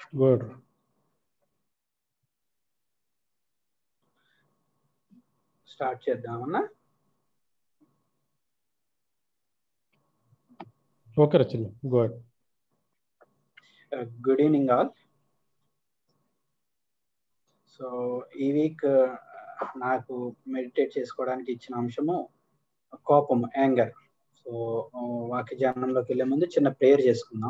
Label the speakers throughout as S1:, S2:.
S1: good
S2: start చేద్దామన్నా
S1: okay Rachana good
S2: good evening all so ఈ week నాకు మెడిటేట్ చేసుకోవడానికి ఇచ్చిన అంశము కోపం యాంగర్ సో వాక్య ధ్యానంలోకి వెళ్ళే ముందు చిన్న ప్రేయర్ చేసుకుందాం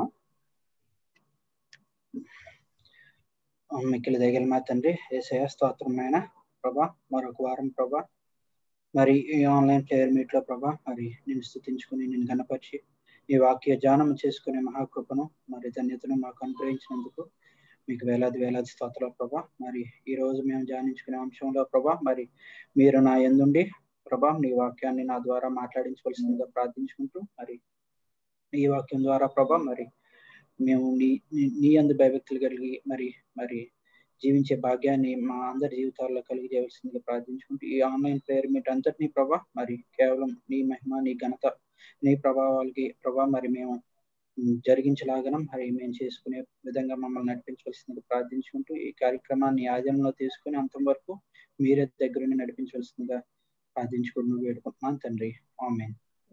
S2: మిక్కిలి దగ్గర మా తండ్రి ఏసయ స్తోత్రమైన ప్రభా మరొక వారం ప్రభా మరి ఈ ఆన్లైన్ ప్లేయర్ మీట్ లో ప్రభా మరి నేను స్థుతించుకుని నేను గణపరిచి ఈ వాక్య ధ్యానం చేసుకునే మహాకృపను మరి ధన్యతను మాకు అనుగ్రహించినందుకు మీకు వేలాది వేలాది స్తోత్రాలు ప్రభా మరి ఈ రోజు మేము ధ్యానించుకునే అంశంలో ప్రభా మరి మీరు నా ఎందుండి ప్రభా నీ వాక్యాన్ని నా ద్వారా మాట్లాడించవలసిందిగా ప్రార్థించుకుంటూ మరి ఈ వాక్యం ద్వారా ప్రభా మరి మేము నీ నీ అందు భయభక్తులు కలిగి మరి మరి జీవించే భాగ్యాన్ని మా అందరి జీవితాల్లో కలిగి చేయవలసిందిగా ప్రార్థించుకుంటూ ఈ ఆన్లైన్ ప్రేయర్ మీట్ అంతటినీ ప్రభా మరి కేవలం నీ మహిమ నీ ఘనత నీ ప్రభావాలకి ప్రభా మరి మేము జరిగించలాగనం మరి మేము చేసుకునే విధంగా మమ్మల్ని నడిపించవలసిందిగా ప్రార్థించుకుంటూ ఈ కార్యక్రమాన్ని ఆధీనంలో తీసుకుని అంతం వరకు మీరే దగ్గరుండి నడిపించవలసిందిగా ప్రార్థించుకుంటూ వేడుకుంటున్నాను తండ్రి ఆమె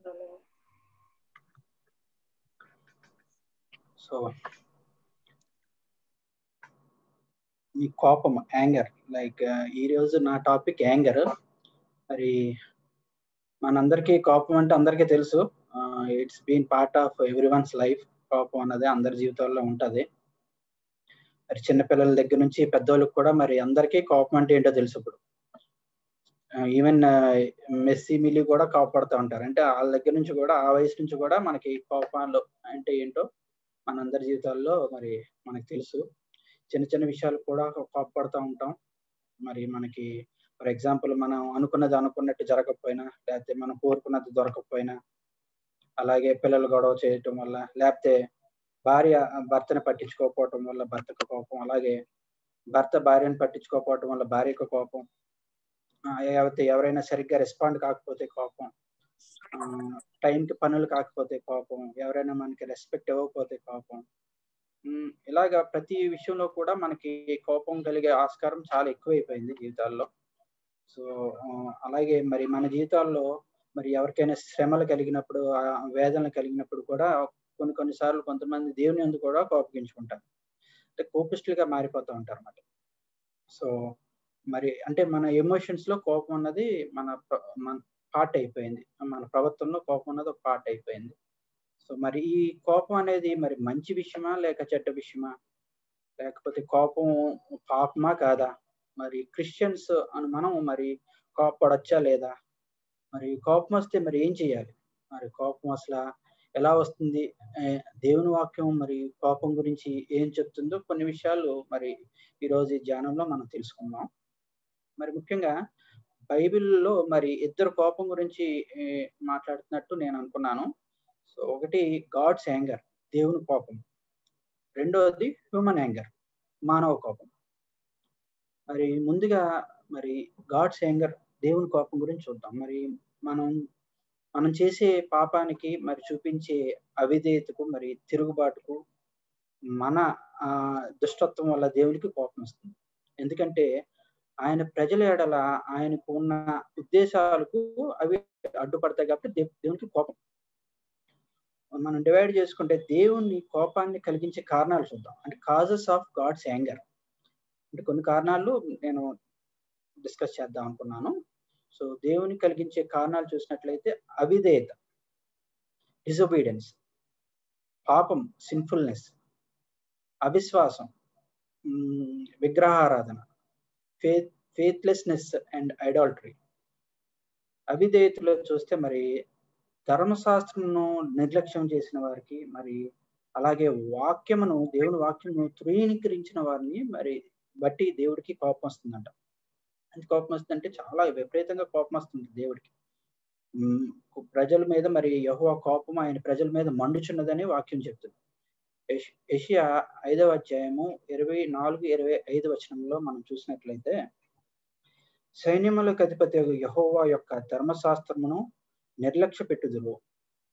S2: సో ఈ కోపం యాంగర్ లైక్ ఈ రోజు నా టాపిక్ యాంగర్ మరి మనందరికీ కోపం అంటే అందరికీ తెలుసు it's been part of everyone's life కోపం అన్నది అందరి జీవితాల్లో ఉంటది మరి చిన్నపిల్లల దగ్గర నుంచి పెద్దోళ్ళకి కూడా మరి అందరికీ కోపం అంటే ఏంటో తెలుసు ఇప్పుడు ఈవెన్ మెస్సీ మిల్లి కూడా కోపడుతూ ఉంటారు అంటే వాళ్ళ దగ్గర నుంచి కూడా ఆ వయసు నుంచి కూడా మనకి కోపాలు అంటే ఏంటో మనందరి జీవితాల్లో మరి మనకు తెలుసు చిన్న చిన్న విషయాలు కూడా కోపడుతూ ఉంటాం మరి మనకి ఫర్ ఎగ్జాంపుల్ మనం అనుకున్నది అనుకున్నట్టు జరగకపోయినా లేకపోతే మనం కోరుకున్నది దొరకకపోయినా అలాగే పిల్లలు గొడవ చేయటం వల్ల లేకపోతే భార్య భర్తను పట్టించుకోకపోవటం వల్ల భర్తకు కోపం అలాగే భర్త భార్యను పట్టించుకోకపోవటం వల్ల భార్యకు కోపం లేకపోతే ఎవరైనా సరిగ్గా రెస్పాండ్ కాకపోతే కోపం టైంకి పనులు కాకపోతే కోపం ఎవరైనా మనకి రెస్పెక్ట్ ఇవ్వకపోతే కోపం ఇలాగా ప్రతి విషయంలో కూడా మనకి కోపం కలిగే ఆస్కారం చాలా ఎక్కువైపోయింది జీవితాల్లో సో అలాగే మరి మన జీవితాల్లో మరి ఎవరికైనా శ్రమలు కలిగినప్పుడు వేదనలు కలిగినప్పుడు కూడా కొన్ని కొన్నిసార్లు కొంతమంది దేవుని అందు కూడా కోపగించుకుంటారు అంటే కోపిస్టులుగా మారిపోతూ ఉంటారు అన్నమాట సో మరి అంటే మన ఎమోషన్స్ లో కోపం అన్నది మన మన పార్ట్ అయిపోయింది మన ప్రవర్తనలో కోపం అన్నది ఒక పార్ట్ అయిపోయింది సో మరి ఈ కోపం అనేది మరి మంచి విషయమా లేక చెడ్డ విషయమా లేకపోతే కోపం పాపమా కాదా మరి క్రిస్టియన్స్ అని మనం మరి కోపడచ్చా లేదా మరి కోపం వస్తే మరి ఏం చేయాలి మరి కోపం అసలు ఎలా వస్తుంది దేవుని వాక్యం మరి కోపం గురించి ఏం చెప్తుందో కొన్ని విషయాలు మరి ఈరోజు ఈ ధ్యానంలో మనం తెలుసుకుందాం మరి ముఖ్యంగా బైబిల్లో మరి ఇద్దరు కోపం గురించి మాట్లాడుతున్నట్టు నేను అనుకున్నాను సో ఒకటి గాడ్స్ యాంగర్ దేవుని కోపం రెండవది హ్యూమన్ యాంగర్ మానవ కోపం మరి ముందుగా మరి గాడ్స్ యాంగర్ దేవుని కోపం గురించి చూద్దాం మరి మనం మనం చేసే పాపానికి మరి చూపించే అవిధేయతకు మరి తిరుగుబాటుకు మన దుష్టత్వం వల్ల దేవునికి కోపం వస్తుంది ఎందుకంటే ఆయన ప్రజల ఎడల ఆయనకు ఉన్న ఉద్దేశాలకు అవి అడ్డుపడతాయి కాబట్టి దేవునికి కోపం మనం డివైడ్ చేసుకుంటే దేవుని కోపాన్ని కలిగించే కారణాలు చూద్దాం అంటే కాజెస్ ఆఫ్ గాడ్స్ యాంగర్ అంటే కొన్ని కారణాలు నేను డిస్కస్ చేద్దాం అనుకున్నాను సో దేవుని కలిగించే కారణాలు చూసినట్లయితే అవిధేయత డిజొబీడియన్స్ పాపం సిన్ఫుల్నెస్ అవిశ్వాసం విగ్రహారాధన ఫేత్ ఫేత్లెస్నెస్ అండ్ ఐడాల్టరీ అవిధేయతలో చూస్తే మరి ధర్మశాస్త్రంను నిర్లక్ష్యం చేసిన వారికి మరి అలాగే వాక్యమును దేవుని వాక్యమును తృణీకరించిన వారిని మరి బట్టి దేవుడికి కోపం వస్తుందంట ఎంత కోపం వస్తుందంటే చాలా విపరీతంగా కోపం వస్తుంది దేవుడికి ప్రజల మీద మరి యహోవ కోపం ఆయన ప్రజల మీద మండుచున్నదని వాక్యం చెప్తుంది ఏషియా ఐదవ అధ్యాయము ఇరవై నాలుగు ఇరవై ఐదు వచనంలో మనం చూసినట్లయితే సైన్యములకు అధిపతి యహోవా యొక్క ధర్మశాస్త్రమును నిర్లక్ష్య పెట్టుదురు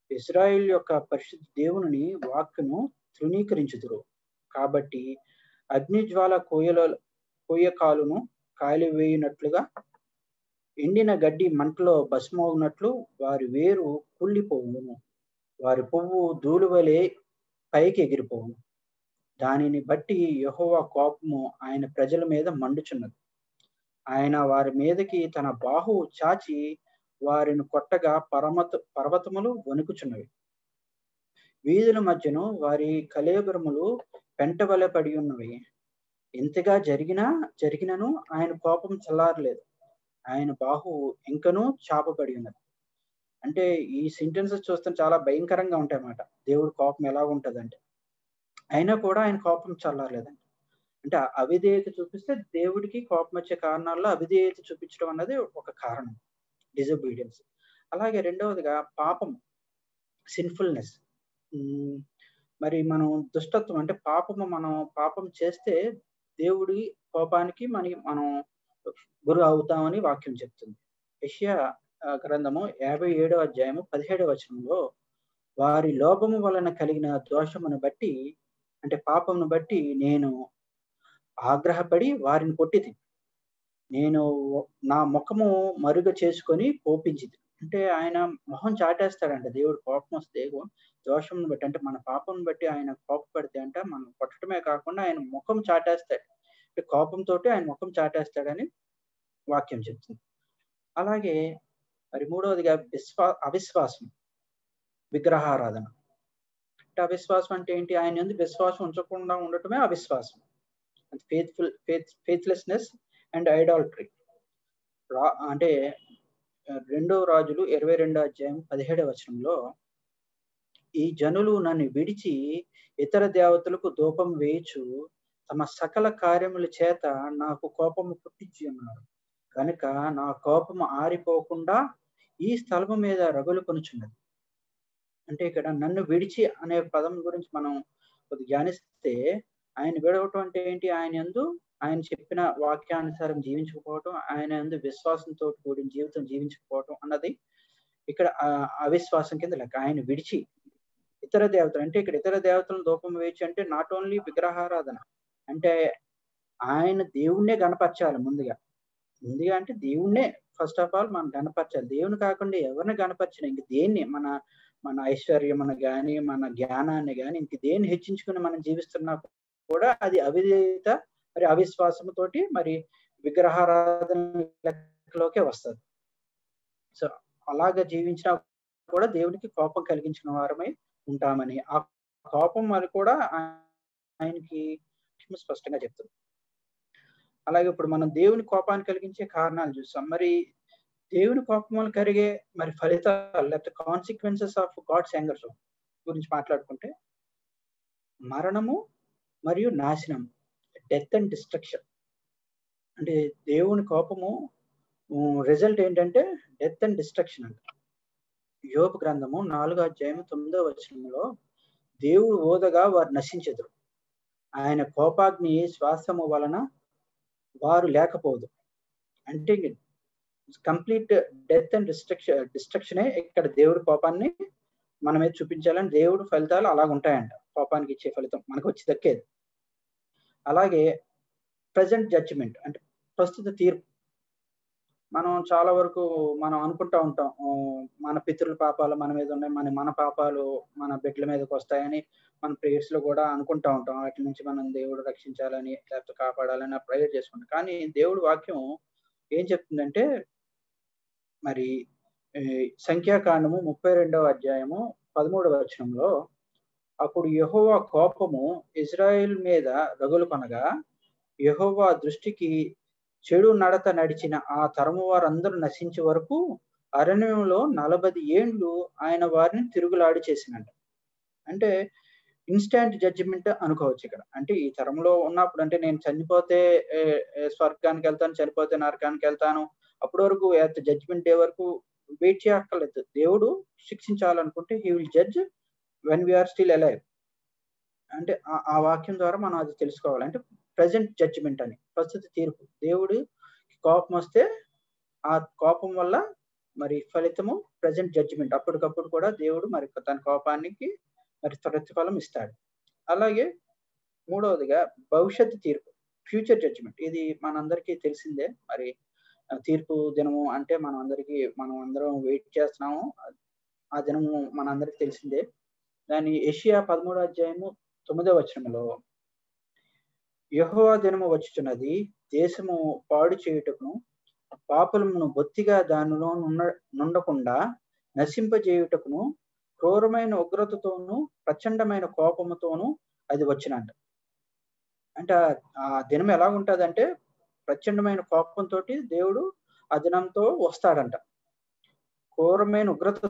S2: ఇస్రాయిల్ యొక్క పరిశుద్ధ దేవుని వాక్కును తృణీకరించుదురు కాబట్టి అగ్నిజ్వాల కోయల కోయకాలును కాలివేయునట్లుగా ఎండిన గడ్డి మంటలో భస్మవునట్లు వారి వేరు కుళ్ళిపోవును వారి పువ్వు ధూళివలే పైకి ఎగిరిపోవును దానిని బట్టి యహోవా కోపము ఆయన ప్రజల మీద మండుచున్నది ఆయన వారి మీదకి తన బాహు చాచి వారిని కొట్టగా పరమత పర్వతములు వణుకుచున్నవి వీధుల మధ్యను వారి కలేబరములు పెంటవలె పడి ఉన్నవి ఇంతగా జరిగినా జరిగినను ఆయన కోపం చల్లారలేదు ఆయన బాహు ఇంకనూ చాపబడి ఉన్నది అంటే ఈ సెంటెన్సెస్ చూస్తే చాలా భయంకరంగా ఉంటాయి అన్నమాట దేవుడి కోపం ఎలా ఉంటదంటే అయినా కూడా ఆయన కోపం చల్లారలేదండి అంటే అవిధేయత చూపిస్తే దేవుడికి కోపం వచ్చే కారణాల్లో అవిధేయత చూపించడం అన్నది ఒక కారణం డిజబీడియన్స్ అలాగే రెండవదిగా పాపం సిన్ఫుల్నెస్ మరి మనం దుష్టత్వం అంటే పాపము మనం పాపం చేస్తే దేవుడి కోపానికి మనకి మనం గురి అవుతామని వాక్యం చెప్తుంది యష్యా గ్రంథము యాభై ఏడో అధ్యాయము పదిహేడవ వచనంలో వారి లోపము వలన కలిగిన దోషమును బట్టి అంటే పాపమును బట్టి నేను ఆగ్రహపడి వారిని కొట్టిది నేను నా ముఖము మరుగ చేసుకొని కోపించింది అంటే ఆయన మొహం చాటేస్తాడంట దేవుడు కోపం వస్తే దోషంను బట్టి అంటే మన పాపం బట్టి ఆయన కోపపడితే అంట మనం కొట్టడమే కాకుండా ఆయన ముఖం చాటేస్తాడు అంటే కోపంతో ఆయన ముఖం చాటేస్తాడని వాక్యం చెప్తుంది అలాగే మరి మూడవదిగా విశ్వా అవిశ్వాసం విగ్రహారాధన అంటే అవిశ్వాసం అంటే ఏంటి ఆయన ఎందుకు విశ్వాసం ఉంచకుండా ఉండటమే అవిశ్వాసం faithful faith faithlessness and idolatry రా అంటే రెండో రాజులు ఇరవై రెండో అధ్యాయం పదిహేడవ వచనంలో ఈ జనులు నన్ను విడిచి ఇతర దేవతలకు దూపం వేయచు తమ సకల కార్యముల చేత నాకు కోపము పుట్టించి ఉన్నారు కనుక నా కోపము ఆరిపోకుండా ఈ స్థలము మీద రగులు కొనుచున్నది అంటే ఇక్కడ నన్ను విడిచి అనే పదం గురించి మనం కొద్ది ధ్యానిస్తే ఆయన విడవటం అంటే ఏంటి ఆయన ఎందు ఆయన చెప్పిన వాక్యానుసారం జీవించకపోవటం ఆయన ఎందు విశ్వాసంతో కూడిన జీవితం జీవించకపోవటం అన్నది ఇక్కడ అవిశ్వాసం కింద లెక్క ఆయన విడిచి ఇతర దేవతలు అంటే ఇక్కడ ఇతర దేవతలను దూపం వేయచ్చు అంటే నాట్ ఓన్లీ విగ్రహారాధన అంటే ఆయన దేవుణ్ణే గణపరచాలి ముందుగా ముందుగా అంటే దేవుణ్ణే ఫస్ట్ ఆఫ్ ఆల్ మనం గణపరచాలి దేవుని కాకుండా ఎవరిని గణపరిచిన ఇంక దేన్ని మన మన ఐశ్వర్యం కానీ మన జ్ఞానాన్ని కానీ ఇంక దేన్ని హెచ్చించుకుని మనం జీవిస్తున్నా కూడా అది అవిధేయత మరి అవిశ్వాసంతోటి మరి విగ్రహారాధనలోకే వస్తుంది సో అలాగ జీవించినా కూడా దేవునికి కోపం కలిగించిన వారమై ఉంటామని ఆ కోపం మరి కూడా ఆయనకి స్పష్టంగా చెప్తుంది అలాగే ఇప్పుడు మనం దేవుని కోపాన్ని కలిగించే కారణాలు చూస్తాం మరి దేవుని కోపం వల్ల కలిగే మరి ఫలితాలు లేకపోతే కాన్సిక్వెన్సెస్ ఆఫ్ గాడ్స్ యాంగర్స్ గురించి మాట్లాడుకుంటే మరణము మరియు నాశనం డెత్ అండ్ డిస్ట్రక్షన్ అంటే దేవుని కోపము రిజల్ట్ ఏంటంటే డెత్ అండ్ డిస్ట్రక్షన్ అంట యోగ గ్రంథము నాలుగో అధ్యాయం తొమ్మిదో వచనంలో దేవుడు ఓదగా వారు నశించదురు ఆయన కోపాగ్ని శ్వాసము వలన వారు లేకపోదు అంటే కంప్లీట్ డెత్ అండ్ డిస్ట్రక్షన్ డిస్ట్రక్షనే ఇక్కడ దేవుడి కోపాన్ని మన మీద చూపించాలని దేవుడు ఫలితాలు అలాగ ఉంటాయంట కోపానికి ఇచ్చే ఫలితం మనకు వచ్చి దక్కేది అలాగే ప్రజెంట్ జడ్జిమెంట్ అంటే ప్రస్తుత తీర్పు మనం చాలా వరకు మనం అనుకుంటా ఉంటాం మన పితృల పాపాలు మన మీద ఉన్నాయి మన మన పాపాలు మన బిడ్డల మీదకి వస్తాయని మన ప్రేయర్స్ లో కూడా అనుకుంటా ఉంటాం వాటి నుంచి మనం దేవుడు రక్షించాలని లేకపోతే కాపాడాలని ప్రేయర్ చేసుకుంటాం కానీ దేవుడు వాక్యం ఏం చెప్తుందంటే మరి సంఖ్యాకాండము ముప్పై రెండవ అధ్యాయము పదమూడవ వచనంలో అప్పుడు యహోవా కోపము ఇజ్రాయిల్ మీద రగులు కొనగా యహోవా దృష్టికి చెడు నడత నడిచిన ఆ తరము వారందరూ నశించే వరకు అరణ్యంలో నలభై ఏండ్లు ఆయన వారిని తిరుగులాడి చేసినట్ట అంటే ఇన్స్టాంట్ జడ్జిమెంట్ అనుకోవచ్చు ఇక్కడ అంటే ఈ తరంలో ఉన్నప్పుడు అంటే నేను చనిపోతే స్వర్గానికి వెళ్తాను చనిపోతే నరకానికి వెళ్తాను అప్పటి వరకు జడ్జిమెంట్ డే వరకు వెయిట్ చేయక్కర్లేదు దేవుడు శిక్షించాలనుకుంటే he will judge when we are still alive అంటే ఆ వాక్యం ద్వారా మనం అది తెలుసుకోవాలి అంటే ప్రజెంట్ జడ్జిమెంట్ అని ప్రస్తుత తీర్పు దేవుడు కోపం వస్తే ఆ కోపం వల్ల మరి ఫలితము ప్రజెంట్ జడ్జిమెంట్ అప్పటికప్పుడు కూడా దేవుడు మరి తన కోపానికి మరి ప్రతిఫలం ఇస్తాడు అలాగే మూడవదిగా భవిష్యత్తు తీర్పు ఫ్యూచర్ జడ్జిమెంట్ ఇది మనందరికీ తెలిసిందే మరి ఆ, తీర్పు దినము అంటే మనం అందరికీ మనం అందరం వెయిట్ చేస్తున్నాము ఆ దినము మనందరికీ తెలిసిందే దాని ఏషియా పదమూడో అధ్యాయము తొమ్మిదో వచనంలో యెహోవా దినము వచ్చుచున్నది దేశము పాడు చేయుటకును పాపులమును బొత్తిగా దానిలో నుండ నుండకుండా నశింపజేయుటకును క్రూరమైన ఉగ్రతతోనూ ప్రచండమైన కోపముతోనూ అది వచ్చినంట అంటే ఆ- ఆ దినం ఎలా ఉంటదంటే ప్రచండమైన కోపంతో దేవుడు ఆ దినంతో వస్తాడంట క్రూరమైన ఉగ్రత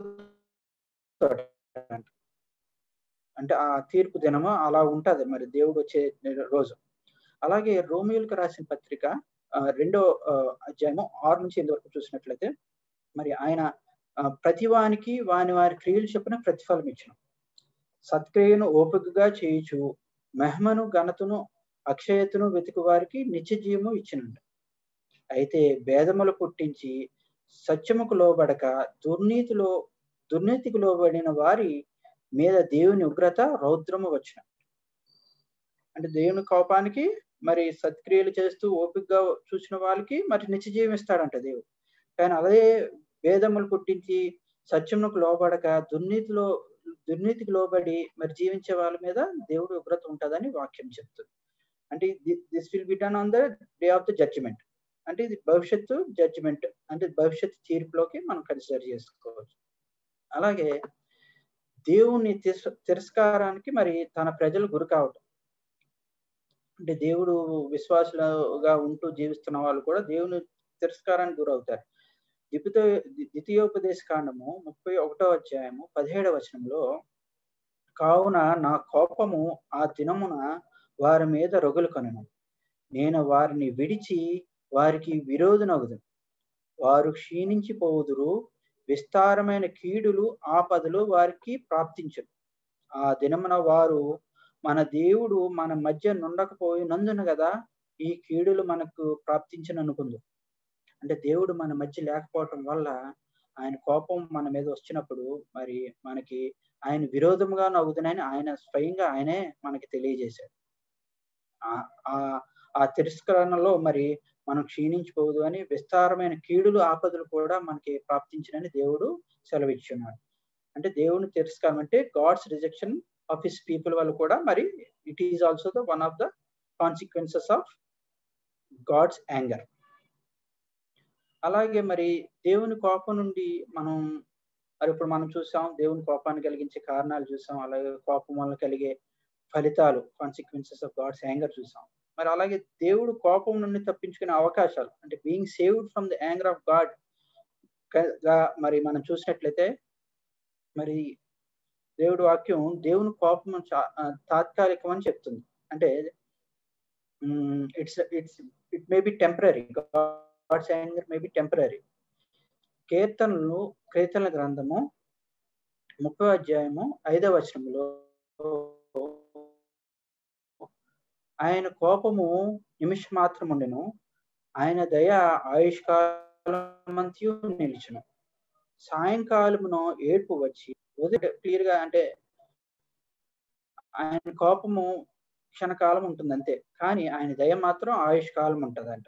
S2: అంటే ఆ తీర్పు దినము అలా ఉంటది మరి దేవుడు వచ్చే రోజు అలాగే రోమియోలకు రాసిన పత్రిక ఆ, రెండో ఆ, అధ్యాయము ఆరు నుంచి ఎనిమిది వరకు చూసినట్లయితే మరి ఆయన ఆ, ప్రతి వానికి వాని వారి క్రియలు చెప్పిన ప్రతిఫలం ఇచ్చిన సత్క్రియను ఓపికగా చేయుచు మహిమను ఘనతను అక్షయతను వెతుకు వారికి నిత్య జీవము ఇచ్చినండు అయితే భేదములు పుట్టించి సత్యముకు లోబడక దుర్నీతిలో దుర్నీతికి లోబడిన వారి మీద దేవుని ఉగ్రత రౌద్రము వచ్చిన అంటే దేవుని కోపానికి మరి సత్క్రియలు చేస్తూ ఓపికగా చూసిన వాళ్ళకి మరి నిత్య జీవం ఇస్తాడంట దేవుడు కానీ అదే భేదములు పుట్టించి సత్యమునకు లోబడక దుర్నీతిలో దుర్నీతికి లోబడి మరి జీవించే వాళ్ళ మీద దేవుడు ఉగ్రత ఉంటుందని వాక్యం చెప్తుంది అంటే this will be done on the day of the judgement అంటే ఇది భవిష్యత్తు జడ్జిమెంట్ అంటే భవిష్యత్తు తీర్పులోకి మనం కన్సిడర్ చేసుకోవచ్చు అలాగే దేవుని తిరస్- తిరస్కారానికి మరి తన ప్రజలు గురి కావటం అంటే దేవుడు విశ్వాసులుగా ఉంటూ జీవిస్తున్న వాళ్ళు కూడా దేవుని తిరస్కారానికి గురవుతారు ద్వితీయ ద్వితీయోపదేశ కాండము ముప్పై ఒకటో అధ్యాయము పదిహేడవ వచనంలో కావున నా కోపము ఆ దినమున వారి మీద రొగులు కొనను నేను వారిని విడిచి వారికి విరోధనగుదు వారు క్షీణించిపోదురు విస్తారమైన కీడులు ఆపదలు వారికి ప్రాప్తించరు ఆ దినమున వారు మన దేవుడు మన మధ్య నుండకపోయినందున కదా ఈ కీడులు మనకు ప్రాప్తించననుకుందు అంటే దేవుడు మన మధ్య లేకపోవటం వల్ల ఆయన కోపం మన మీద వచ్చినప్పుడు మరి మనకి ఆయన విరోధముగా నవ్వుతుందని ఆయన స్వయంగా ఆయనే మనకి తెలియజేశాడు ఆ- ఆ- ఆ తిరస్కరణలో మరి మనం క్షీణించిపోదు అని విస్తారమైన కీడులు ఆపదలు కూడా మనకి ప్రాప్తించినని దేవుడు సెలవిచ్చున్నాడు అంటే దేవుని తిరస్కారం అంటే God's rejection of his people వల్ల కూడా మరి it is also the one of the consequences of God's anger అలాగే మరి దేవుని కోపం నుండి మనం మరి ఇప్పుడు మనం చూసాం దేవుని కోపాన్ని కలిగించే కారణాలు చూసాం అలాగే కోపం వల్ల కలిగే ఫలితాలు కాన్సిక్వెన్సెస్ ఆఫ్ గాడ్స్ యాంగర్ చూసాం మరి అలాగే దేవుడు కోపం నుండి తప్పించుకునే అవకాశాలు అంటే being saved from the anger of God మరి మనం చూసినట్లయితే మరి దేవుడు వాక్యం దేవుని కోపం చా- ఆ, తాత్కాలికం అని చెప్తుంది అంటే it's it's it may be temporary God's anger may be temporary కీర్తనలు కీర్తనల గ్రంథము ముప్పై అధ్యాయము ఐదవ వచనంలో ఆయన కోపము నిమిష మాత్రం ఉండెను ఆయన దయ ఆయుష్కాలమంతయు నిలిచును సాయంకాలమును ఏడ్పు వచ్చి ఉదయం క్లియర్ గా అంటే ఆయన కోపము క్షణకాలం ఉంటుంది అంతే కానీ ఆయన దయ మాత్రం ఆయుష్కాలం ఉంటదంట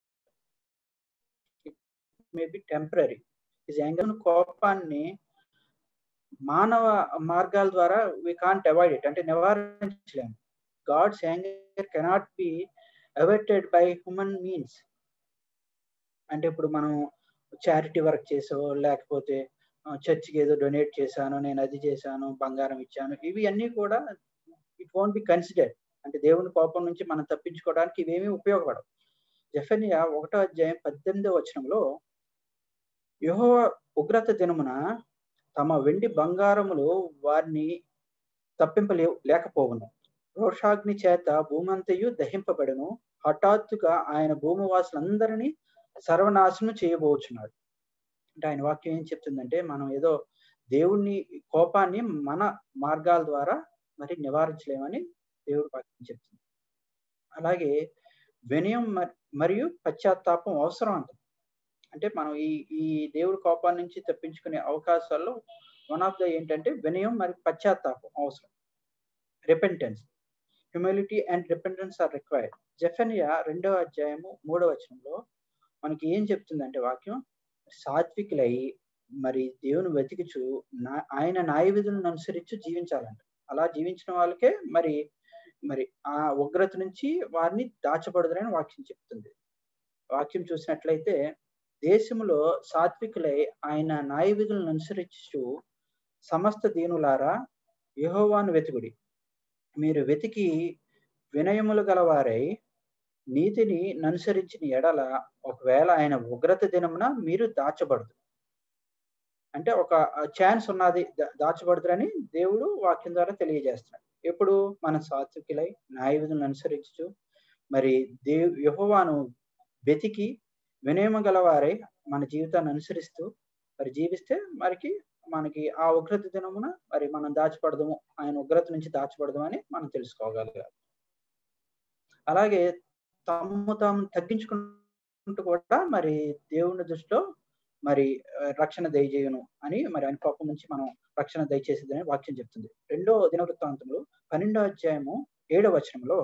S2: మేబీ టెంపరీ ఈ యాంగర్ కోపాన్ని మానవ మార్గాల ద్వారా వి కాంట్ అవాయిడ్ ఇట్ అంటే నివారించలేము God's anger cannot be averted by human means అంటే ఇప్పుడు మనం చారిటీ వర్క్ చేసో లేకపోతే చర్చికి ఏదో డొనేట్ చేశాను నేను అది చేశాను బంగారం ఇచ్చాను ఇవి అన్నీ కూడా ఇట్ వోంట్ బి కన్సిడర్డ్ అంటే దేవుని కోపం నుంచి మనం తప్పించుకోవడానికి ఇవేమీ ఉపయోగపడవు జఫన్యా ఒకటో అధ్యాయం పద్దెనిమిదో వచనంలో యహో ఉగ్రత దినమున తమ వెండి బంగారములు వారిని తప్పింపలే లేకపోవును రోషాగ్ని చేత భూమంతయు దహింపబడును హఠాత్తుగా ఆయన భూమివాసులందరినీ సర్వనాశనం చేయబోచున్నాడు అంటే ఆయన వాక్యం ఏం చెప్తుందంటే మనం ఏదో దేవుణ్ణి కోపాన్ని మన మార్గాల ద్వారా మరి నివారించలేమని దేవుడు వాక్యం చెప్తుంది అలాగే వినయం మరియు పశ్చాత్తాపం అవసరం అంట అంటే మనం ఈ ఈ దేవుడి కోపాన్ని నుంచి తప్పించుకునే అవకాశాల్లో వన్ ఆఫ్ ద ఏంటంటే వినయం మరియు పశ్చాత్తాపం అవసరం repentance humility and dependence are required Zephaniah రెండవ అధ్యాయము మూడవ వచనంలో మనకి ఏం చెప్తుందంటే వాక్యం సాత్వికులై మరి దేవుని వెతికిచు నా ఆయన న్యాయ విధులను అనుసరించి జీవించాలంట అలా జీవించిన వాళ్ళకే మరి మరి ఆ ఉగ్రత నుంచి వారిని దాచబడదురని వాక్యం చెప్తుంది వాక్యం చూసినట్లయితే దేశంలో సాత్వికులై ఆయన న్యాయ విధులను అనుసరించు సమస్త దీనులారా యహోవాను వెతుకుడి మీరు వెతికి వినయములు గలవారై నీతిని అనుసరించిన ఎడల ఒకవేళ ఆయన ఉగ్రత దినమున మీరు దాచబడదు అంటే ఒక ఛాన్స్ ఉన్నది దాచబడదురని దేవుడు వాక్యం ద్వారా తెలియజేస్తున్నాడు ఎప్పుడు మన సాత్వికులై న్యాయ విధులను అనుసరించు మరి దేవ్ యహోవాను వెతికి వినయము గలవారై మన జీవితాన్ని అనుసరిస్తూ మరి జీవిస్తే మరికి మనకి ఆ ఉగ్రత దినమున మరి మనం దాచపడదాము ఆయన ఉగ్రత నుంచి దాచపడదాం అని మనం తెలుసుకోగలగాలి అలాగే తమ్ము తాము తగ్గించుకుంటూ కూడా మరి దేవుని దృష్టిలో మరి రక్షణ దయచేయను అని మరి ఆయన కోపం నుంచి మనం రక్షణ దయచేసేదని వాక్యం చెప్తుంది రెండో దినవృత్తాంతంలో పన్నెండో అధ్యాయము ఏడవ వచనంలో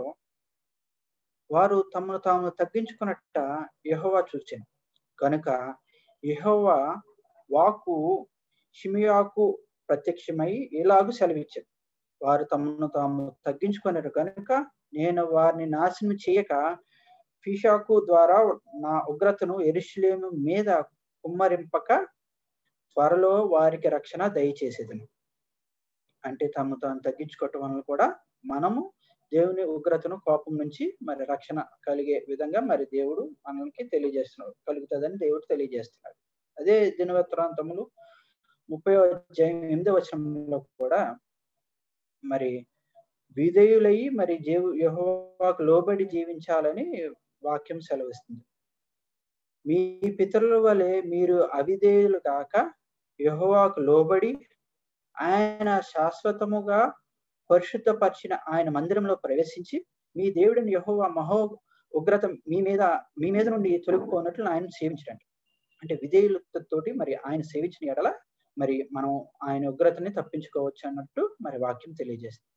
S2: వారు తమను తాము తగ్గించుకున్నట్ట యహోవా చూచాను కనుక యహోవా వాకు షిమియాకు ప్రత్యక్షమై ఇలాగూ సెలవిచ్చారు వారు తమను తాము తగ్గించుకున్నారు కనుక నేను వారిని నాశనం చేయక ఫిషాకు ద్వారా నా ఉగ్రతను ఎరుషులేము మీద కుమ్మరింపక త్వరలో వారికి రక్షణ దయచేసేదను అంటే తమ తాను తగ్గించుకోవటం వలన కూడా మనము దేవుని ఉగ్రతను కోపం నుంచి మరి రక్షణ కలిగే విధంగా మరి దేవుడు మనకి తెలియజేస్తున్నాడు కలుగుతుందని దేవుడు తెలియజేస్తున్నాడు అదే దినవృత్తాంతములు ముప్పై అధ్యాయం ఎనిమిది వచనంలో కూడా మరి విధేయులయ్యి మరి జీవు యహోవాకు లోబడి జీవించాలని వాక్యం సెలవిస్తుంది మీ పితరుల వలె మీరు అవిధేయులు కాక యహోవాకు లోబడి ఆయన శాశ్వతముగా పరిశుద్ధపరిచిన ఆయన మందిరంలో ప్రవేశించి మీ దేవుడిని యహోవా మహో ఉగ్రత మీ మీద మీ మీద నుండి తొలగిపోయినట్లు ఆయన సేవించడండి అంటే విధేయులతోటి మరి ఆయన సేవించిన ఎడల మరి మనం ఆయన ఉగ్రతని తప్పించుకోవచ్చు అన్నట్టు మరి వాక్యం తెలియజేస్తుంది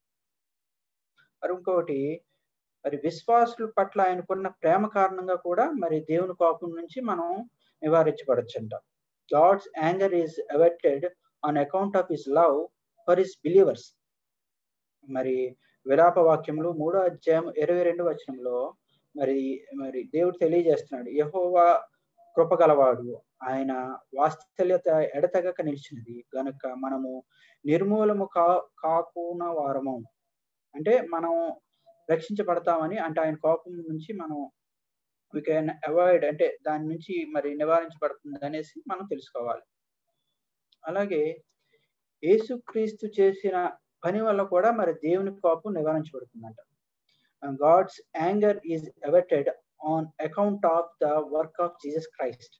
S2: మరి ఇంకొకటి మరి విశ్వాసుల పట్ల ఆయనకున్న ప్రేమ కారణంగా కూడా మరి దేవుని కోపం నుంచి మనం నివారించబడచ్చు అంట God's anger is averted on account of his love for his believers మరి విలాప వాక్యములు మూడో అధ్యాయం ఇరవై రెండు వచనంలో మరి మరి దేవుడు తెలియజేస్తున్నాడు యహోవా కృపగలవాడు ఆయన వాత్సల్యత ఎడతెగక నిలిచినది గనుక మనము నిర్మూలము కా కాకున్న వారము అంటే మనం రక్షించబడతామని అంటే ఆయన కోపం నుంచి మనం వీ కెన్ అవాయిడ్ అంటే దాని నుంచి మరి నివారించబడుతుంది అనేసి మనం తెలుసుకోవాలి అలాగే యేసుక్రీస్తు చేసిన పని వల్ల కూడా మరి దేవుని కోపం నివారించబడుతుందంట God's anger is averted on account of the work of Jesus Christ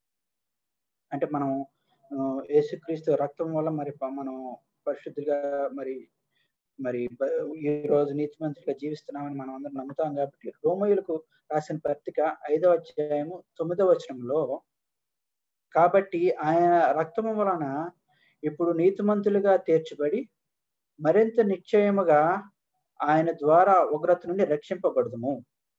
S2: అంటే మనం యేసుక్రీస్తు రక్తం వల్ల మరి మనం పరిశుద్ధిగా మరి మరి ఈ రోజు నీతిమంతులుగా జీవిస్తున్నామని మనం అందరం నమ్ముతాం కాబట్టి రోమయులకు రాసిన పత్రిక ఐదవ అధ్యాయము తొమ్మిదవ వచనంలో కాబట్టి ఆయన రక్తము వలన ఇప్పుడు నీతిమంతులుగా తీర్చబడి మరింత నిశ్చయముగా ఆయన ద్వారా ఉగ్రత నుండి రక్షింపబడదుము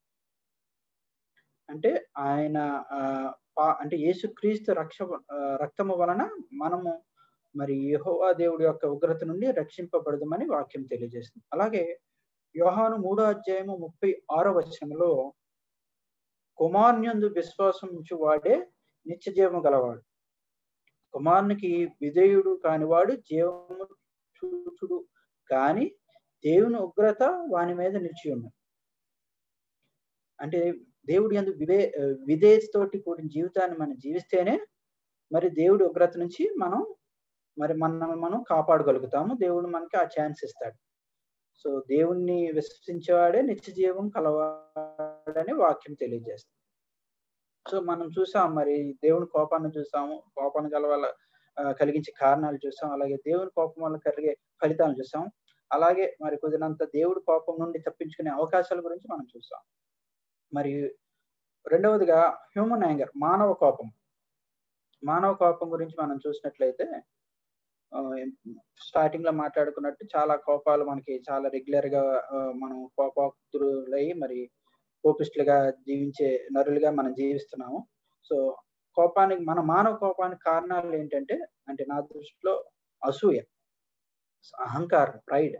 S2: అంటే ఆయన అంటే యేసుక్రీస్తు రక్ష రక్తము వలన మనము మరి యహోవా దేవుడి యొక్క ఉగ్రత నుండి రక్షింపబడదమని వాక్యం తెలియజేస్తుంది అలాగే యోహాను మూడో అధ్యాయము ముప్పై ఆరో వచనంలో కుమార్యందు విశ్వాసం వాడే నిత్య జీవము గలవాడు కుమారునికి విధేయుడు కానివాడు జీవము చూచుడు కాని దేవుని ఉగ్రత వాని మీద నిలిచి ఉన్నది అంటే దేవుడి అందు వివే విధేయతతోటి కూడిన జీవితాన్ని మనం జీవిస్తేనే మరి దేవుడి ఉగ్రత నుంచి మనం మరి మనం మనం కాపాడగలుగుతాము దేవుడు మనకి ఆ ఛాన్స్ ఇస్తాడు సో దేవుణ్ణి విశ్వసించేవాడే నిత్య జీవం కలవాడని వాక్యం తెలియజేస్తుంది సో మనం చూసాం మరి దేవుని కోపాన్ని చూసాము కోపాన్ని గల వల్ల కలిగించే కారణాలు చూసాం అలాగే దేవుని కోపం వల్ల కలిగే ఫలితాలను చూసాం అలాగే మరి కుదిరినంత దేవుడి కోపం నుండి తప్పించుకునే అవకాశాల గురించి మనం చూసాం మరి రెండవదిగా హ్యూమన్ యాంగర్ మానవ కోపం మానవ కోపం గురించి మనం చూసినట్లయితే స్టార్టింగ్ లో మాట్లాడుకున్నట్టు చాలా కోపాలు మనకి చాలా రెగ్యులర్ గా ఆ, మనం కోపాక్తులై మరి కోపిస్టులుగా జీవించే నరులుగా మనం జీవిస్తున్నాము సో కోపానికి మన మానవ కోపానికి కారణాలు ఏంటంటే అంటే నా దృష్టిలో అసూయ అహంకారం ప్రైడ్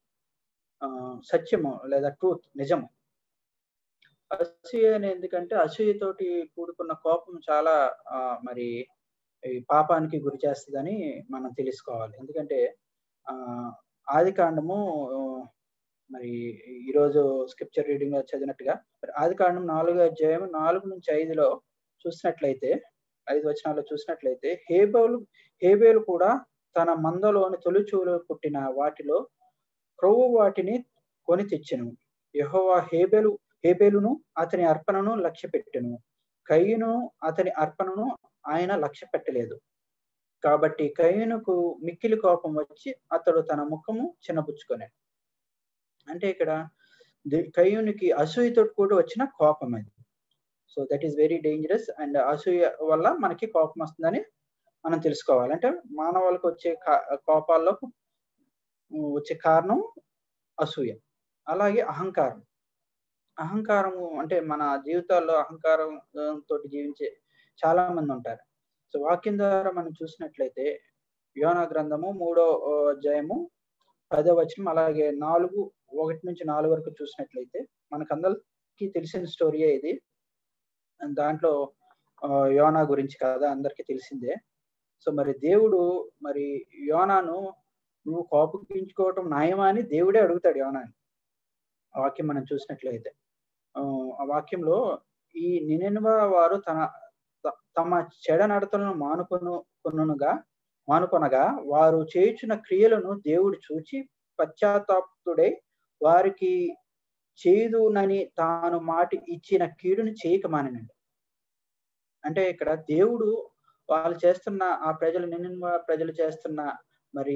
S2: సత్యము లేదా ట్రూత్ నిజము అసూయ అని ఎందుకంటే అసూయతోటి కూడుకున్న కోపం చాలా ఆ, మరి ఈ పాపానికి గురి చేస్తుందని మనం తెలుసుకోవాలి ఎందుకంటే ఆ ఆది కాండము ఆ, మరి ఈరోజు స్క్రిప్చర్ రీడింగ్ లో చదివినట్టుగా మరి ఆది కాండం నాలుగో అధ్యాయం నాలుగు నుంచి ఐదులో చూసినట్లయితే ఐదు వచనాల్లో చూసినట్లయితే హేబేలు హేబేలు కూడా తన మందలోని తొలిచూలు పుట్టిన వాటిలో క్రొవ్వు వాటిని కొని తెచ్చెను యెహోవా హేబేలు హేబేలును అతని అర్పణను లక్ష్య పెట్టెను కయ్యను అతని అర్పణను ఆయన లక్ష్య పెట్టలేదు కాబట్టి కయ్యనుకు మిక్కిలి కోపం వచ్చి అతడు తన ముఖము చిన్నపుచ్చుకొనాడు అంటే ఇక్కడ ది- కయ్యూనికి అసూయతో కూడా వచ్చిన కోపం అది so that is very dangerous and అసూయ వల్ల మనకి కోపం వస్తుందని మనం తెలుసుకోవాలి అంటే మానవులకు వచ్చే కా- కోపాల్లో వచ్చే కారణం అసూయ అలాగే అహంకారం అహంకారము అంటే మన జీవితాల్లో అహంకారం ఆ, తోటి జీవించే చాలా మంది ఉంటారు సో వాక్యం ద్వారా మనం చూసినట్లయితే యోనా గ్రంథము మూడో ఆ, అధ్యాయము పదో వచనం అలాగే నాలుగు ఒకటి నుంచి నాలుగు వరకు చూసినట్లయితే మనకందరికీ తెలిసిన స్టోరీయే ఇది దాంట్లో ఆ, యోనా గురించి కదా అందరికీ తెలిసిందే సో మరి దేవుడు మరి యోనాను నువ్వు కోపగించుకోవటం న్యాయమా అని దేవుడే అడుగుతాడు యోనాని ఆ వాక్యం మనం చూసినట్లయితే ఆ, ఆ వాక్యంలో ఈ నినెనువ వారు తన త- తమ చెడ నడతలను మానుకొను కొనుగా మానుకొనగా వారు చేయుచున్న క్రియలను దేవుడు చూచి పశ్చాత్తాపుడై వారికి చేదునని తాను మాట ఇచ్చిన కీడును చేయక మానేనండి అంటే ఇక్కడ దేవుడు వాళ్ళు చేస్తున్న ఆ ప్రజలు నిన్న ప్రజలు చేస్తున్న మరి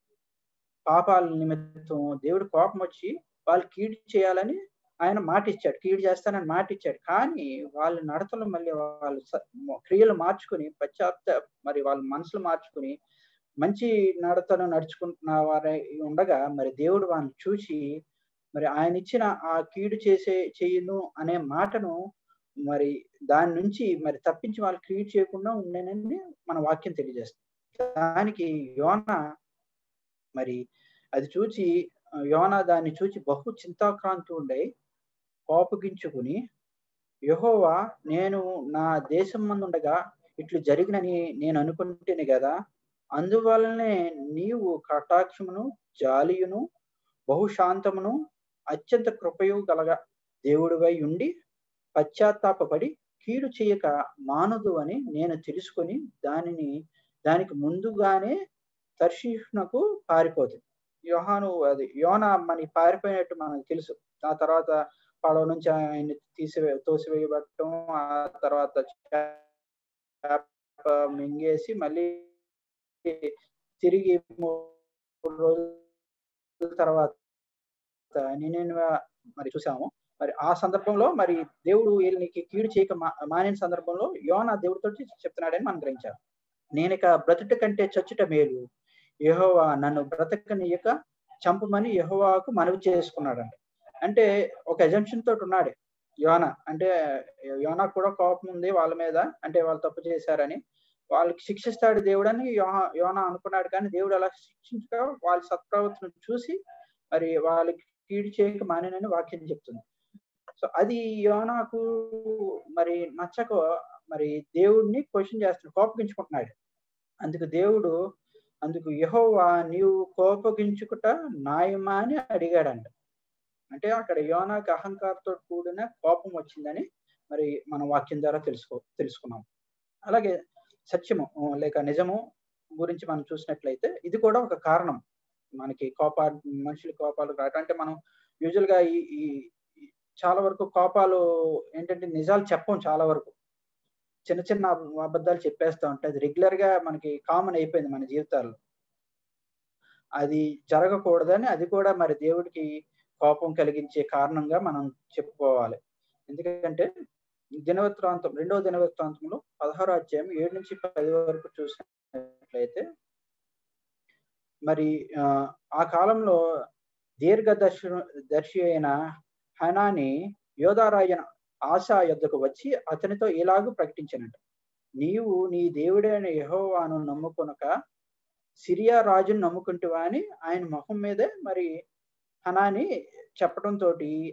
S2: పాపాల నిమిత్తం దేవుడు కోపం వచ్చి వాళ్ళు కీడు చేయాలని ఆయన మాట ఇచ్చాడు కీడు చేస్తానని మాట ఇచ్చాడు కానీ వాళ్ళ నడతలు మళ్ళీ వాళ్ళు స- క్రియలు మార్చుకుని పశ్చాత్త మరి వాళ్ళ మనసులు మార్చుకుని మంచి నడతను నడుచుకుంటున్న వారై ఉండగా మరి దేవుడు వాళ్ళని చూసి మరి ఆయన ఇచ్చిన ఆ కీడు చేసే చేయును అనే మాటను మరి దాని నుంచి మరి తప్పించి వాళ్ళు కీడు చేయకుండా ఉండేనని మన వాక్యం తెలియజేస్తుంది దానికి యోన మరి అది చూచి ఆ, యోన దాన్ని చూచి బహు చింతాక్రాంతి ఉండై కోపగించుకుని యెహోవా నేను నా దేశం మందుండగా ఇట్లు జరిగినని నేను అనుకుంటేనే కదా అందువలనే నీవు కటాక్షమును జాలియును బహుశాంతమును అత్యంత కృపయు గలగ దేవుడివై ఉండి పశ్చాత్తాపపడి కీడు చేయక మానదు అని నేను తెలుసుకొని దానిని దానికి ముందుగానే తర్షీష్నకు పారిపోతుంది యోహాను అది యోన మనకి పారిపోయినట్టు మనకు తెలుసు ఆ తర్వాత పడవ నుంచి ఆయన తీసివే తోసివేయబడటం ఆ తర్వాత చేప మింగేసి మళ్ళీ తిరిగి మూడు రోజుల తర్వాత నేను మరి చూసాము మరి ఆ సందర్భంలో మరి దేవుడు వీళ్ళకి కీడు చేయక మా- మానిన సందర్భంలో యోన దేవుడితో చెప్తున్నాడని మనం గ్రహించాం నేను ఇక బ్రతుట కంటే చచ్చుట మేలు యెహోవా నన్ను బ్రతకనీయక చంపమని యెహోవాకు మనవి చేసుకున్నాడంట అంటే ఒక ఎజంప్షన్ తోటి ఉన్నాడు యోన అంటే యోనా కూడా కోపం ఉంది వాళ్ళ మీద అంటే వాళ్ళు తప్పు చేశారని వాళ్ళకి శిక్షిస్తాడు దేవుడు అని యోహ- యోనా అనుకున్నాడు కానీ దేవుడు అలా శిక్షించక వాళ్ళ సత్ప్రవర్తన చూసి మరి వాళ్ళకి కీడు చేయక మానేనని వాక్యం చెప్తుంది సో అది యోనాకు మరి నచ్చక మరి దేవుడిని క్వశ్చన్ చేస్తున్నాడు కోపగించుకుంటున్నాడు అందుకు దేవుడు అందుకు యెహోవా నీవు కోపగించుకుట న్యాయమా అని అడిగాడంట అంటే అక్కడ యోనాకి అహంకారంతో కూడిన కోపం వచ్చిందని మరి మన వాక్యం ద్వారా తెలుసుకో తెలుసుకున్నాం అలాగే సత్యము ఆ, లేక నిజము గురించి మనం చూసినట్లయితే ఇది కూడా ఒక కారణం మనకి కోపా మనుషుల కోపాలు రావటం అంటే మనం యూజువల్ గా ఈ ఈ ఈ చాలా వరకు కోపాలు ఏంటంటే నిజాలు చెప్పం చాలా వరకు చిన్న చిన్న అబ- అబద్ధాలు చెప్పేస్తా ఉంటాయి అది రెగ్యులర్ గా మనకి కామన్ అయిపోయింది మన జీవితాల్లో అది జరగకూడదని అది కూడా మరి దేవుడికి కోపం కలిగించే కారణంగా మనం చెప్పుకోవాలి ఎందుకంటే దినవృత్తాంతం రెండవ దినవృత్తాంతంలో పదహారో అధ్యాయం ఏడు నుంచి పది వరకు చూసినట్లయితే మరి ఆ, ఆ కాలంలో దీర్ఘదర్శి దర్శి అయిన హనాని యోధారాయన ఆశా యొద్దకు వచ్చి అతనితో ఇలాగూ ప్రకటించినట్టు నీవు నీ దేవుడైన యెహోవాను నమ్ముకొనక సిరియా రాజును నమ్ముకుంటువా అని ఆయన మొహం మీదే మరి హనాని చెప్పడంతో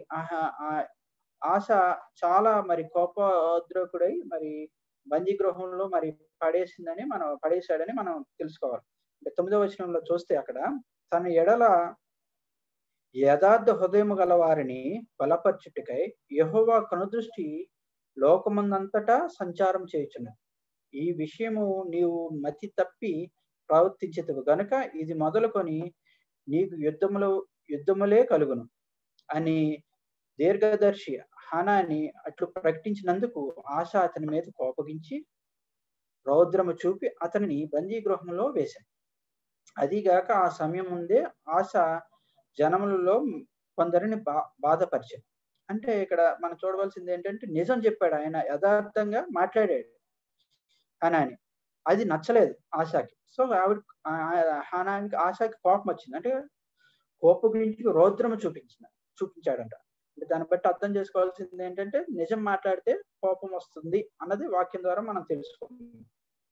S2: ఆశ చాలా మరి కోపోద్రకుడై మరి బందీ గృహంలో మరి పడేసిందని మనం పడేశాడని మనం తెలుసుకోవాలి అంటే తొమ్మిదవ వచనంలో చూస్తే అక్కడ తన ఎడల యథార్థ హృదయము గల వారిని బలపరచుటకై యెహోవా కనుదృష్టి లోకమందంతటా సంచారం చేయుచున్నది ఈ విషయము నీవు మతి తప్పి ప్రవర్తించదు గనుక ఇది మొదలుకొని నీకు యుద్ధములు యుద్ధములే కలుగును అని దీర్ఘదర్శి హానాని అట్లు ప్రకటించినందుకు ఆశ అతని మీద కోపగించి రౌద్రము చూపి అతనిని బందీ గృహంలో వేశాడు అదిగాక ఆ సమయం ముందే ఆశ జనములలో కొందరిని బా బాధపరిచాడు అంటే ఇక్కడ మనం చూడవలసింది ఏంటంటే నిజం చెప్పాడు ఆయన యథార్థంగా మాట్లాడాడు హనాని అది నచ్చలేదు ఆశాకి సో ఆవిడ హనానికి ఆశాకి కోపం వచ్చింది అంటే కోపగించి రౌద్రము చూపించింది చూపించాడంట అంటే దాన్ని బట్టి అర్థం చేసుకోవాల్సింది ఏంటంటే నిజం మాట్లాడితే కోపం వస్తుంది అన్నది వాక్యం ద్వారా మనం తెలుసుకుంటాం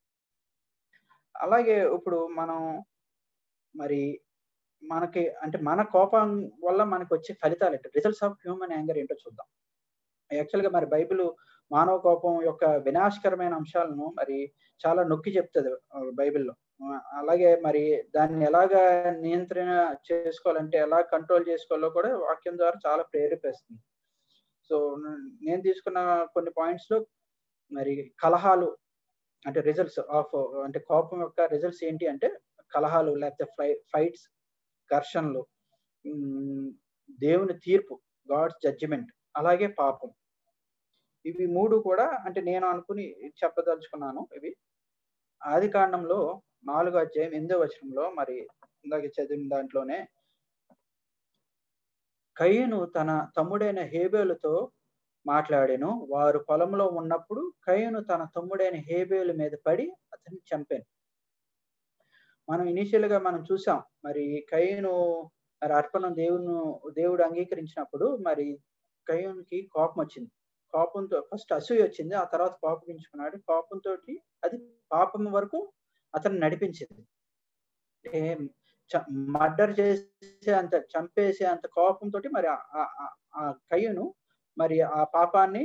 S2: అలాగే ఇప్పుడు మనం మరి మనకి అంటే మన కోపం వల్ల మనకు వచ్చే ఫలితాలు ఏంటో రిజల్ట్స్ ఆఫ్ హ్యూమన్ యాంగర్ ఏంటో చూద్దాం యాక్చువల్గా మరి బైబిల్ మానవ కోపం యొక్క వినాశకరమైన అంశాలను మరి చాలా నొక్కి చెప్తుంది బైబిల్లో అలాగే మరి దాన్ని ఎలాగా నియంత్రణ చేసుకోవాలంటే ఎలా కంట్రోల్ చేసుకోవాలో కూడా వాక్యం ద్వారా చాలా ప్రేరేపిస్తుంది సో నేను తీసుకున్న కొన్ని పాయింట్స్ లో మరి కలహాలు అంటే రిజల్ట్స్ ఆఫ్ అంటే కోపం యొక్క రిజల్ట్స్ ఏంటి అంటే కలహాలు లేకపోతే ఫ్లై ఫైట్స్ ఘర్షణలు దేవుని తీర్పు గాడ్స్ జడ్జిమెంట్ అలాగే పాపం ఇవి మూడు కూడా అంటే నేను అనుకుని చెప్పదలుచుకున్నాను ఇవి ఆది కాండంలో నాలుగో అధ్యాయం ఎనిమిదో వచనంలో మరి ఇందాక చదివిన దాంట్లోనే కయ్యను తన తమ్ముడైన హేబేలుతో మాట్లాడాను వారు పొలంలో ఉన్నప్పుడు కయ్యను తన తమ్ముడైన హేబేలు మీద పడి అతన్ని చంపాను మనం ఇనిషియల్ గా మనం చూసాం మరి కయ్యను మరి అర్పణం దేవును దేవుడు అంగీకరించినప్పుడు మరి కయ్యూనికి కోపం వచ్చింది కోపంతో ఫస్ట్ అసూయ వచ్చింది ఆ తర్వాత కోపగించుకున్నాడు కోపంతో అది పాపం వరకు అతను నడిపించింది మర్డర్ చేసే అంత చంపేసే అంత కోపంతో మరి ఆ కయ్యను మరి ఆ పాపాన్ని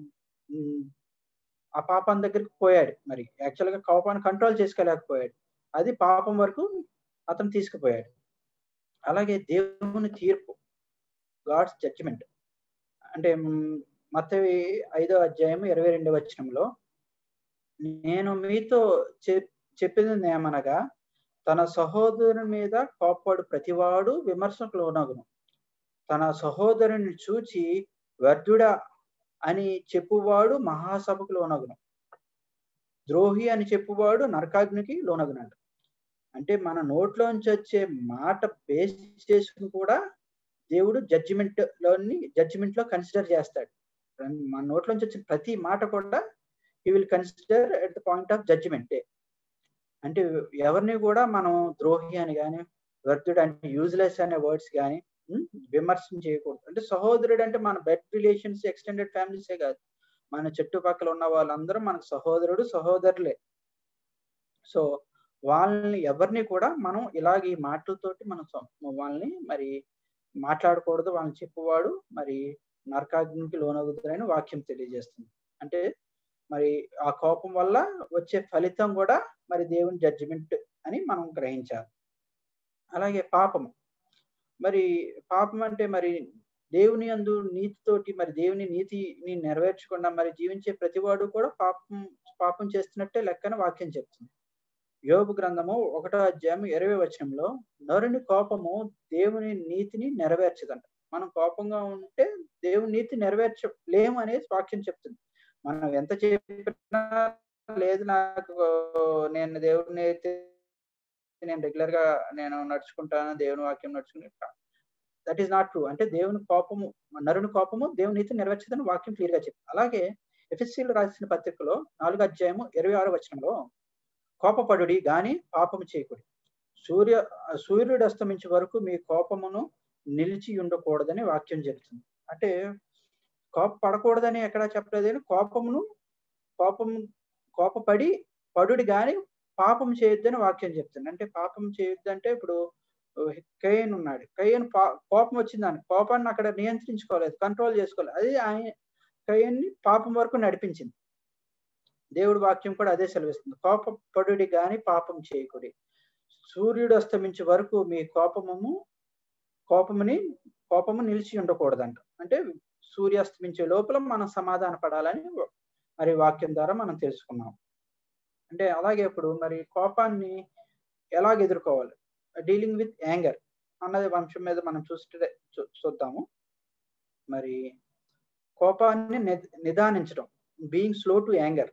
S2: ఆ పాపం దగ్గరికి పోయాడు మరి యాక్చువల్ గా కోపాన్ని కంట్రోల్ చేసుకోలేకపోయాడు అది పాపం వరకు అతను తీసుకుపోయాడు అలాగే దేవుని తీర్పు గాడ్స్ జడ్జిమెంట్ అంటే మత్తవి ఐదో అధ్యాయం ఇరవై రెండవ వచనంలో నేను మీతో చెప్పింది ఏమనగా తన సహోదరుని మీద కోప్పడు ప్రతివాడు విమర్శకు లోనగును తన సహోదరుని చూచి వ్యర్థుడా అని చెప్పువాడు మహాసభకు లోనగును ద్రోహి అని చెప్పువాడు నరకాగ్నికి లోనగునంట అంటే మన నోట్లోంచి వచ్చే మాట బేస్ చేసుకుని కూడా దేవుడు జడ్జిమెంట్ లోని జడ్జిమెంట్ లో కన్సిడర్ చేస్తాడు మన నోట్లోంచి వచ్చిన ప్రతి మాట కూడా he will consider at the point of judgement అంటే ఎవరిని కూడా మనం ద్రోహి అని కానీ వ్యర్థుడు అంటే యూజ్లెస్ అనే వర్డ్స్ కానీ విమర్శనం చేయకూడదు అంటే సహోదరుడు అంటే మన బెడ్ రిలేషన్స్ ఎక్స్టెండెడ్ ఫ్యామిలీసే కాదు మన చుట్టుపక్కల ఉన్న వాళ్ళందరూ మనకు సహోదరుడు సహోదరులే సో వాళ్ళని ఎవరిని కూడా మనం ఇలాగ ఈ మాటలతోటి మనం వాళ్ళని మరి మాట్లాడకూడదు వాళ్ళని చెప్పువాడు మరి నరకాగ్నికి లోనవుతారని వాక్యం తెలియజేస్తుంది అంటే మరి ఆ కోపం వల్ల వచ్చే ఫలితం కూడా మరి దేవుని జడ్జిమెంట్ అని మనం గ్రహించాలి అలాగే పాపము మరి పాపం అంటే మరి దేవుని అందు నీతితోటి మరి దేవుని నీతిని నెరవేర్చకుండా మరి జీవించే ప్రతివాడు కూడా పాపం పాపం చేస్తున్నట్టే లెక్కన వాక్యం చెప్తుంది యోగు గ్రంథము ఒకటో అధ్యాయం ఇరవై వచనంలో నరుని కోపము దేవుని నీతిని నెరవేర్చదంట మనం కోపంగా ఉంటే దేవుని నీతి నెరవేర్చలేము అనేది వాక్యం చెప్తుంది మనం ఎంత చెప్పినా లేదు నాకు నేను దేవుడిని అయితే నేను రెగ్యులర్ గా నేను నడుచుకుంటాను దేవుని వాక్యం నడుచుకుంటా దట్ ఈస్ నాట్ ట్రూ అంటే దేవుని కోపము నరుని కోపము దేవుని నీతి నెరవేర్చదని వాక్యం క్లియర్ గా చెప్తుంది అలాగే ఎఫ్ఎస్సీలు రాసిన పత్రికలో నాలుగు అధ్యాయము ఇరవై ఆరు వచనంలో కోపపడుడి గాని పాపము చేయకూడదు సూర్య సూర్యుడు అస్తమించే వరకు మీ కోపమును నిలిచి ఉండకూడదని వాక్యం చెప్తుంది అంటే కోప పడకూడదని ఎక్కడా చెప్పలేదు కోపమును కోపం కోపపడి పడుడి గాని పాపం చేయొద్దని వాక్యం చెప్తుంది అంటే పాపం చేయొద్దు అంటే ఇప్పుడు కయ్యన్ ఉన్నాడు కయ్యన్ పా కోపం వచ్చింది దానికి కోపాన్ని అక్కడ నియంత్రించుకోలేదు కంట్రోల్ చేసుకోలేదు అది ఆయన కయ్యన్ని పాపం వరకు నడిపించింది దేవుడి వాక్యం కూడా అదే సెలవిస్తుంది కోప పడుడి గాని పాపం చేయకుడి సూర్యుడు అస్తమించే వరకు మీ కోపము కోపముని కోపము నిలిచి ఉండకూడదంట అంటే సూర్యాస్తమించే లోపల మనం సమాధాన పడాలని మరి వాక్యం ద్వారా మనం తెలుసుకున్నాం అంటే అలాగే ఇప్పుడు మరి కోపాన్ని ఎలాగ ఎదుర్కోవాలి డీలింగ్ విత్ యాంగర్ అన్నది వంశం మీద మనం చూస్తే చూద్దాము మరి కోపాన్ని నిదానించడం బీయింగ్ స్లో టు యాంగర్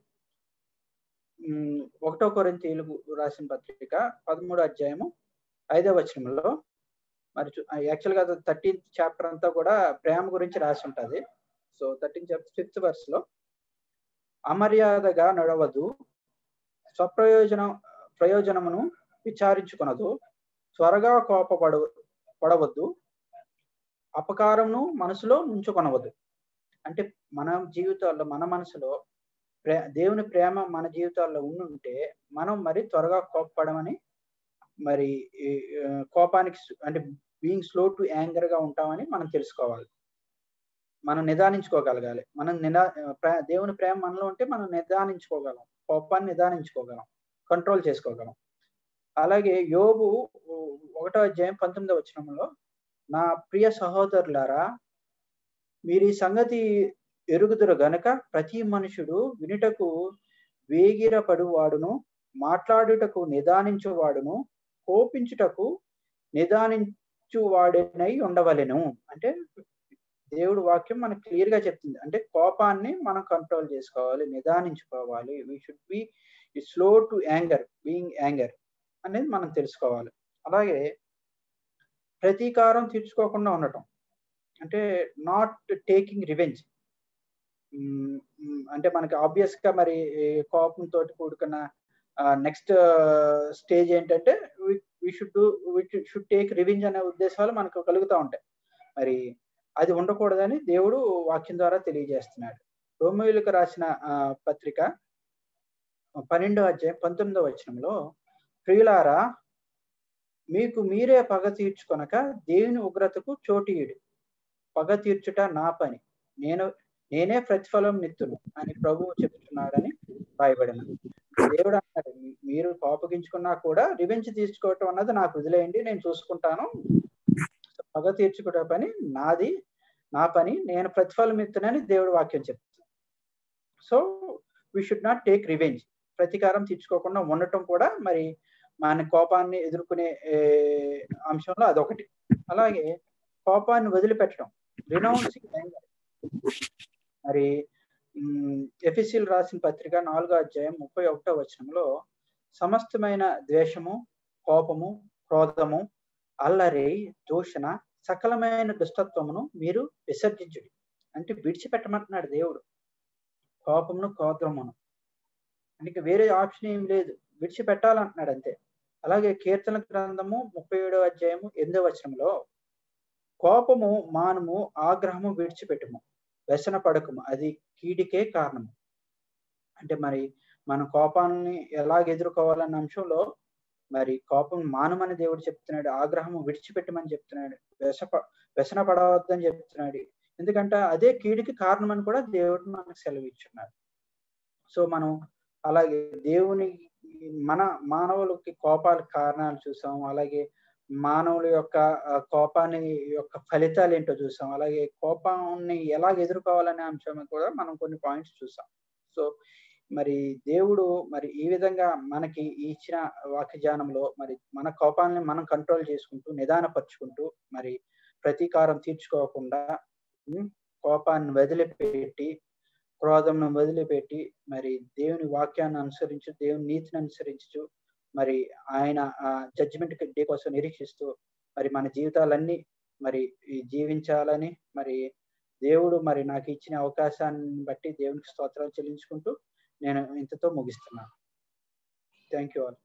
S2: ఒకటో కొరింతీలకు రాసిన పత్రిక పదమూడు అధ్యాయము ఐదవ వచనంలో మరి యాక్చువల్గా థర్టీన్త్ చాప్టర్ అంతా కూడా ప్రేమ గురించి రాసి ఉంటుంది so thirteen chapter fifth verse లో అమర్యాదగా నడవదు స్వప్రయోజన ప్రయోజనమును విచారించుకొనదు త్వరగా కోపపడ పడవద్దు అపకారమును మనసులో ఉంచుకొనవద్దు అంటే మన జీవితాల్లో మన మనసులో ప్రే దేవుని ప్రేమ మన జీవితాల్లో ఉండుంటే మనం మరి త్వరగా కోపపడమని మరి కోపానికి అంటే బీయింగ్ స్లో టు యాంగర్ గా ఉంటామని మనం తెలుసుకోవాలి మనం నిదానించుకోగలగాలి మనం నిదా దేవుని ప్రేమ మనలో ఉంటే మనం నిదానించుకోగలం కోపాన్ని నిదానించుకోగలం కంట్రోల్ చేసుకోగలం అలాగే యోబు ఒకటో అధ్యాయం పంతొమ్మిదో వచనంలో నా ప్రియ సహోదరులారా మీరు ఈ సంగతి ఎరుగుదురు గనక ప్రతి మనుషుడు వినుటకు వేగిరపడువాడును మాట్లాడుటకు నిదానించువాడును కోపించుటకు నిదానించువాడినై ఉండవలెను అంటే దేవుడు వాక్యం మనకు క్లియర్ గా చెప్తుంది అంటే కోపాన్ని మనం కంట్రోల్ చేసుకోవాలి నిదానించుకోవాలి we should be slow to anger being anger అనేది మనం తెలుసుకోవాలి అలాగే ప్రతీకారం తీర్చుకోకుండా ఉండటం అంటే నాట్ టేకింగ్ రివెంజ్ అంటే మనకి ఆబ్వియస్ గా మరి కోపంతో కూడుకున్న నెక్స్ట్ స్టేజ్ ఏంటంటే we should should take revenge అనే ఉద్దేశాలు మనకు కలుగుతూ ఉంటాయి మరి అది ఉండకూడదని దేవుడు వాక్యం ద్వారా తెలియజేస్తున్నాడు రోమిలకు రాసిన పత్రిక పన్నెండో అధ్యాయం పంతొమ్మిదో వచనంలో ప్రియులారా మీకు మీరే పగ తీర్చుకొనక దేవుని ఉగ్రతకు చోటీయుడు పగ తీర్చుట నా పని నేను నేనే ప్రతిఫలం నిత్తును అని ప్రభువు చెప్తున్నాడని రాయబడినది దేవుడు అన్నాడు మీరు కోపగించుకున్నా కూడా రివెంజ్ తీర్చుకోవటం అన్నది నాకు వదిలేయండి నేను చూసుకుంటాను పగ తీర్చుకునే పని నాది నా పని నేను ప్రతిఫలం ఇస్తున్నానని దేవుడు వాక్యం చెప్తుంది so we should not take revenge ప్రతీకారం తీర్చుకోకుండా ఉండటం కూడా మరి మన కోపాన్ని ఎదుర్కొనే అంశంలో అదొకటి అలాగే కోపాన్ని వదిలిపెట్టడం రినౌన్సింగ్ మరి ఎఫిసిల్ రాసిన పత్రిక నాలుగో అధ్యాయం ముప్పై ఒకటో వచనంలో సమస్తమైన ద్వేషము కోపము క్రోధము అల్లరి దూషణ సకలమైన దుష్టత్వమును మీరు విసర్జించుడి అంటే విడిచిపెట్టమంటున్నాడు దేవుడు కోపమును క్రోధమును అంటే వేరే ఆప్షన్ ఏం లేదు విడిచిపెట్టాలంటున్నాడు అంతే అలాగే కీర్తన గ్రంథము ముప్పై ఏడో అధ్యాయము ఎనిమిదో వచనంలో కోపము మానము ఆగ్రహము విడిచిపెట్టుము వ్యసన పడకము అది కీడికే కారణము అంటే మరి మన కోపాలని ఎలాగ ఎదుర్కోవాలన్న అంశంలో మరి కోపం మానమని దేవుడు చెప్తున్నాడు ఆగ్రహము విడిచిపెట్టమని చెప్తున్నాడు వ్యస వ్యసన పడవద్దని చెప్తున్నాడు ఎందుకంటే అదే కీడికి కారణం అని కూడా దేవుడు మనకు సెలవిచ్చున్నాడు సో మనం అలాగే దేవుని మన మానవులకి కోపాలకు కారణాలు చూసాం అలాగే మానవుల యొక్క కోపాన్ని యొక్క ఫలితాలు ఏంటో చూసాం అలాగే కోపాన్ని ఎలా ఎదుర్కోవాలనే అంశం కూడా మనం కొన్ని పాయింట్స్ చూసాం సో మరి దేవుడు మరి ఈ విధంగా మనకి ఇచ్చిన వాక్యజానంలో మరి మన కోపాలని మనం కంట్రోల్ చేసుకుంటూ నిదానపరుచుకుంటూ మరి ప్రతీకారం తీర్చుకోకుండా కోపాన్ని వదిలిపెట్టి క్రోధంను వదిలిపెట్టి మరి దేవుని వాక్యాన్ని అనుసరించు దేవుని నీతిని అనుసరించు మరి ఆయన జడ్జిమెంట్ డే కోసం నిరీక్షిస్తూ మరి మన జీవితాలన్నీ మరి జీవించాలని మరి దేవుడు మరి నాకు ఇచ్చిన అవకాశాన్ని బట్టి దేవునికి స్తోత్రాలు చెల్లించుకుంటూ నేను ఇంతతో ముగిస్తున్నాను థ్యాంక్ యూ ఆల్